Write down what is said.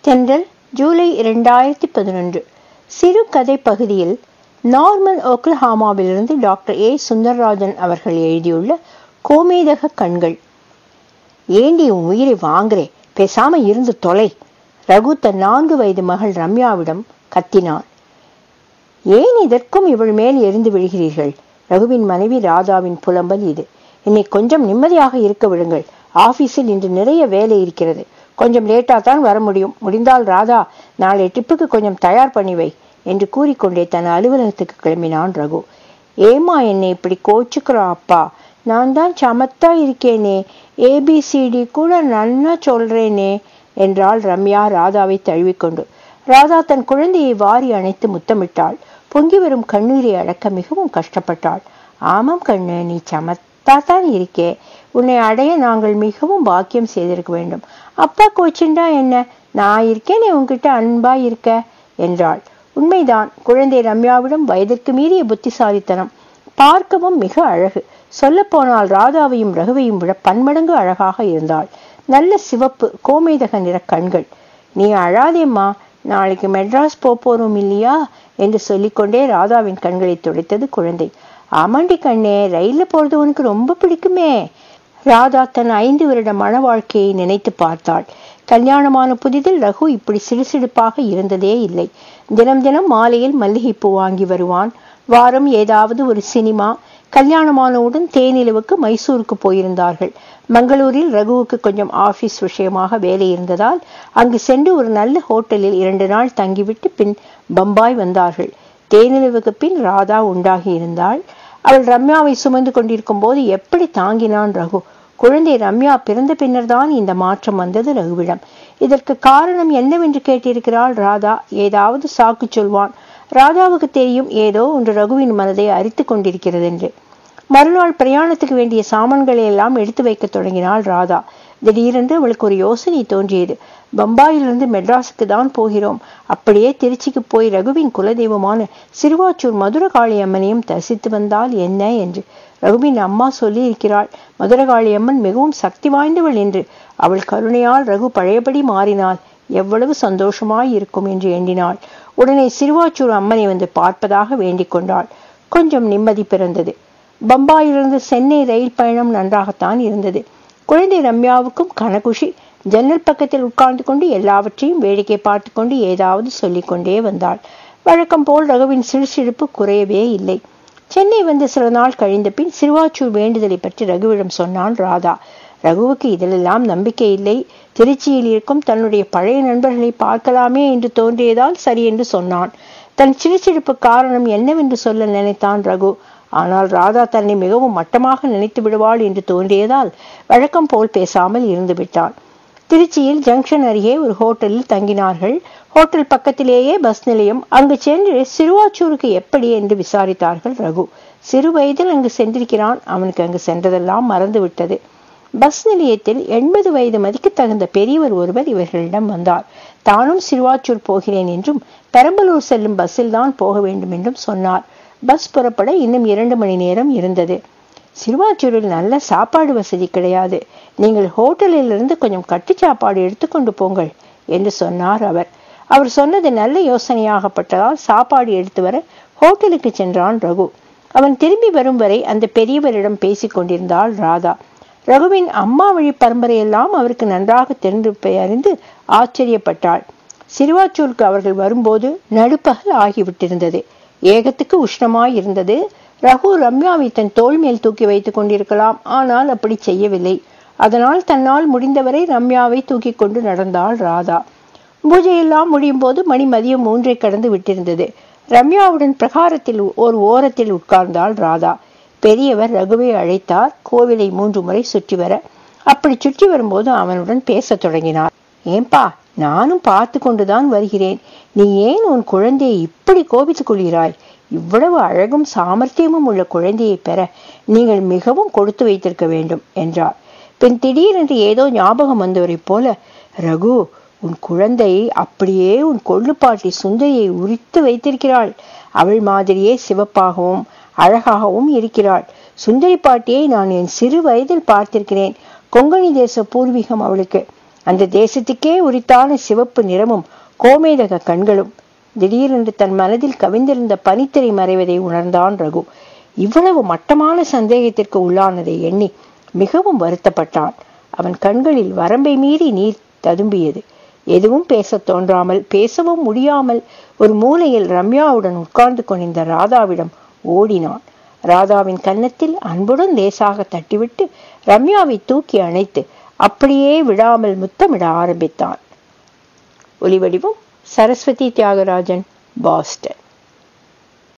தென்றல் ஜூலை இரண்டாயிரத்தி பதினொன்று சிறுகதை பகுதியில் நார்மன் ஓக்லஹாமாவிலிருந்து டாக்டர் ஏ சுந்தரராஜன் அவர்கள் எழுதியுள்ள கோமேதக கண்கள் ஏண்டி உன் உயிரை வாங்குறே பேசாம இருந்து தொலை ரகு தன் நான்கு வயது மகள் ரம்யாவிடம் கத்தினான் ஏன் இதற்கும் இவள் மேல் எரிந்து விழுகிறீர்கள் ரகுவின் மனைவி ராதாவின் புலம்பல் இது என்னை கொஞ்சம் நிம்மதியாக இருக்க விடுங்கள் ஆபீஸில் இன்று நிறைய வேலை இருக்கிறது கொஞ்சம் லேட்டா தான் வர முடியும் முடிந்தால் ராதா நாளை ட்ரிப்புக்கு கொஞ்சம் தயார் பண்ணி வை என்று கூறிக்கொண்டே தன் அலுவலகத்துக்கு கிளம்பினான் ரகு ஏமா என்னை இப்படி கோச்சுக்கிறா அப்பா நான் தான் சமத்தா இருக்கேனே ஏபிசிடி கூட நன்னா சொல்றேனே என்றாள் ரம்யா ராதாவை தழுவிக்கொண்டு ராதா தன் குழந்தையை வாரி அணைத்து முத்தமிட்டாள் பொங்கி வரும் கண்ணீரை அடக்க மிகவும் கஷ்டப்பட்டாள் ஆமாம் கண்ணு நீ சமத்தா தான் இருக்கே உன்னை அடைய நாங்கள் மிகவும் பாக்கியம் செய்திருக்க வேண்டும் அப்பா கோச்சிண்டா என்ன நான் இருக்கேனே உன்கிட்ட அன்பா இருக்க என்றாள் உண்மைதான் குழந்தை ரம்யாவிடம் வயதிற்கு மீறிய புத்திசாலித்தனம் பார்க்கவும் மிக அழகு சொல்லப்போனால் ராதாவையும் ரகுவையும் விட பன்மடங்கு அழகாக இருந்தாள் நல்ல சிவப்பு கோமேதக நிற கண்கள் நீ அழாதேம்மா நாளைக்கு மெட்ராஸ் போறோம் இல்லையா என்று சொல்லிக்கொண்டே ராதாவின் கண்களை துடைத்தது குழந்தை ஆமாண்டி கண்ணே ரயில்ல போறது உனக்கு ரொம்ப பிடிக்குமே ராதா தன் ஐந்து வருட மன வாழ்க்கையை நினைத்து பார்த்தாள் கல்யாணமான புதிதில் ரகு இப்படி சிடுசிடுப்பாக இருந்ததே இல்லை தினம் தினம் மாலையில் மல்லிகைப்பூ வாங்கி வருவான் வாரம் ஏதாவது ஒரு சினிமா கல்யாணமானவுடன் தேனிலவுக்கு மைசூருக்கு போயிருந்தார்கள் மங்களூரில் ரகுவுக்கு கொஞ்சம் ஆபீஸ் விஷயமாக வேலை இருந்ததால் அங்கு சென்று ஒரு நல்ல ஹோட்டலில் இரண்டு நாள் தங்கிவிட்டு பின் பம்பாய் வந்தார்கள் தேனிலவுக்கு பின் ராதா உண்டாகி இருந்தாள் அவள் ரம்யாவை சுமந்து கொண்டிருக்கும் போது எப்படி தாங்கினான் ரகு குழந்தை ரம்யா பிறந்த பின்னர் தான் இந்த மாற்றம் வந்தது ரகுவிடம் இதற்கு காரணம் என்னவென்று கேட்டிருக்கிறாள் ராதா ஏதாவது சாக்கு சொல்வான் ராதாவுக்கு தெரியும் ஏதோ ஒன்று ரகுவின் மனதை அரித்து கொண்டிருக்கிறது என்று மறுநாள் பிரயாணத்துக்கு வேண்டிய சாமான்களை எல்லாம் எடுத்து வைக்க தொடங்கினாள் ராதா திடீரென்று அவளுக்கு ஒரு யோசனை தோன்றியது பம்பாயிலிருந்து மெட்ராஸுக்கு தான் போகிறோம் அப்படியே திருச்சிக்கு போய் ரகுவின் குலதெய்வமான சிறுவாச்சூர் மதுரகாளி அம்மனையும் தரிசித்து வந்தால் என்ன என்று ரகுவின் அம்மா சொல்லி இருக்கிறாள் மதுரகாளி அம்மன் மிகவும் சக்தி வாய்ந்தவள் என்று அவள் கருணையால் ரகு பழையபடி மாறினாள் எவ்வளவு சந்தோஷமாய் இருக்கும் என்று எண்ணினாள் உடனே சிறுவாச்சூர் அம்மனை வந்து பார்ப்பதாக வேண்டிக் கொண்டாள் கொஞ்சம் நிம்மதி பிறந்தது பம்பாயிலிருந்து சென்னை ரயில் பயணம் நன்றாகத்தான் இருந்தது குழந்தை ரம்யாவுக்கும் கனகுஷி ஜன்னல் பக்கத்தில் உட்கார்ந்து கொண்டு எல்லாவற்றையும் வேடிக்கை பார்த்து கொண்டு ஏதாவது சொல்லிக்கொண்டே வந்தாள் வழக்கம் போல் ரகுவின் சிறுசிறுப்பு குறையவே இல்லை சென்னை வந்து சில நாள் கழிந்த பின் சிறுவாச்சூர் வேண்டுதலை பற்றி ரகுவிடம் சொன்னான் ராதா ரகுவுக்கு இதிலெல்லாம் நம்பிக்கை இல்லை திருச்சியில் இருக்கும் தன்னுடைய பழைய நண்பர்களை பார்க்கலாமே என்று தோன்றியதால் சரி என்று சொன்னான் தன் சிறுசிறுப்பு காரணம் என்னவென்று சொல்ல நினைத்தான் ரகு ஆனால் ராதா தன்னை மிகவும் மட்டமாக நினைத்து விடுவாள் என்று தோன்றியதால் வழக்கம் போல் பேசாமல் இருந்து விட்டான் திருச்சியில் ஜங்ஷன் அருகே ஒரு ஹோட்டலில் தங்கினார்கள் ஹோட்டல் பக்கத்திலேயே பஸ் நிலையம் அங்கு சென்று சிறுவாச்சூருக்கு எப்படி என்று விசாரித்தார்கள் ரகு சிறு வயதில் அங்கு சென்றிருக்கிறான் அவனுக்கு அங்கு சென்றதெல்லாம் மறந்து விட்டது பஸ் நிலையத்தில் எண்பது வயது மதிக்க தகுந்த பெரியவர் ஒருவர் இவர்களிடம் வந்தார் தானும் சிறுவாச்சூர் போகிறேன் என்றும் பெரம்பலூர் செல்லும் பஸ்ஸில் தான் போக வேண்டும் என்றும் சொன்னார் பஸ் புறப்பட இன்னும் இரண்டு மணி நேரம் இருந்தது சிறுவாச்சூரில் நல்ல சாப்பாடு வசதி கிடையாது நீங்கள் ஹோட்டலில் இருந்து கொஞ்சம் கட்டு சாப்பாடு எடுத்துக்கொண்டு போங்கள் என்று சொன்னார் அவர் அவர் சொன்னது நல்ல யோசனையாகப்பட்டதால் சாப்பாடு எடுத்து வர ஹோட்டலுக்கு சென்றான் ரகு அவன் திரும்பி வரும் வரை அந்த பெரியவரிடம் பேசிக் கொண்டிருந்தாள் ராதா ரகுவின் அம்மா வழி பரம்பரையெல்லாம் அவருக்கு நன்றாக தெரிந்திருப்பதை அறிந்து ஆச்சரியப்பட்டாள் சிறுவாச்சூருக்கு அவர்கள் வரும்போது நடுப்பகல் ஆகிவிட்டிருந்தது ஏகத்துக்கு உஷ்ணமாய் இருந்தது ரகு ரம்யாவை தன் தோல் மேல் தூக்கி வைத்துக் கொண்டிருக்கலாம் ஆனால் அப்படி செய்யவில்லை அதனால் தன்னால் முடிந்தவரை ரம்யாவை தூக்கி கொண்டு நடந்தாள் ராதா பூஜையெல்லாம் முடியும் போது மணி மதியம் மூன்றை கடந்து விட்டிருந்தது ரம்யாவுடன் பிரகாரத்தில் ஒரு ஓரத்தில் உட்கார்ந்தாள் ராதா பெரியவர் ரகுவை அழைத்தார் கோவிலை மூன்று முறை சுற்றி வர அப்படி சுற்றி வரும்போது அவனுடன் பேசத் தொடங்கினார் ஏன்பா நானும் பார்த்து கொண்டுதான் வருகிறேன் நீ ஏன் உன் குழந்தையை இப்படி கோபித்துக் கொள்கிறாய் இவ்வளவு அழகும் சாமர்த்தியமும் உள்ள குழந்தையை பெற நீங்கள் மிகவும் கொடுத்து வைத்திருக்க வேண்டும் என்றார் பின் திடீரென்று ஏதோ ஞாபகம் வந்தவரைப் போல ரகு உன் குழந்தை அப்படியே உன் கொள்ளுப்பாட்டி சுந்தரியை உரித்து வைத்திருக்கிறாள் அவள் மாதிரியே சிவப்பாகவும் அழகாகவும் இருக்கிறாள் சுந்தரி பாட்டியை நான் என் சிறு வயதில் பார்த்திருக்கிறேன் கொங்கணி தேச பூர்வீகம் அவளுக்கு அந்த தேசத்துக்கே உரித்தான சிவப்பு நிறமும் கோமேதக கண்களும் திடீரென்று தன் மனதில் கவிந்திருந்த பனித்திரை மறைவதை உணர்ந்தான் ரகு இவ்வளவு மட்டமான சந்தேகத்திற்கு உள்ளானதை எண்ணி மிகவும் வருத்தப்பட்டான் அவன் கண்களில் வரம்பை மீறி நீர் ததும்பியது எதுவும் பேசத் தோன்றாமல் பேசவும் முடியாமல் ஒரு மூலையில் ரம்யாவுடன் உட்கார்ந்து கொண்டிருந்த ராதாவிடம் ஓடினான் ராதாவின் கன்னத்தில் அன்புடன் லேசாக தட்டிவிட்டு ரம்யாவை தூக்கி அணைத்து அப்படியே விடாமல் முத்தமிட ஆரம்பித்தான் ஒலிவடிவம் சரஸ்வதி தியாகராஜன் பாஸ்டன்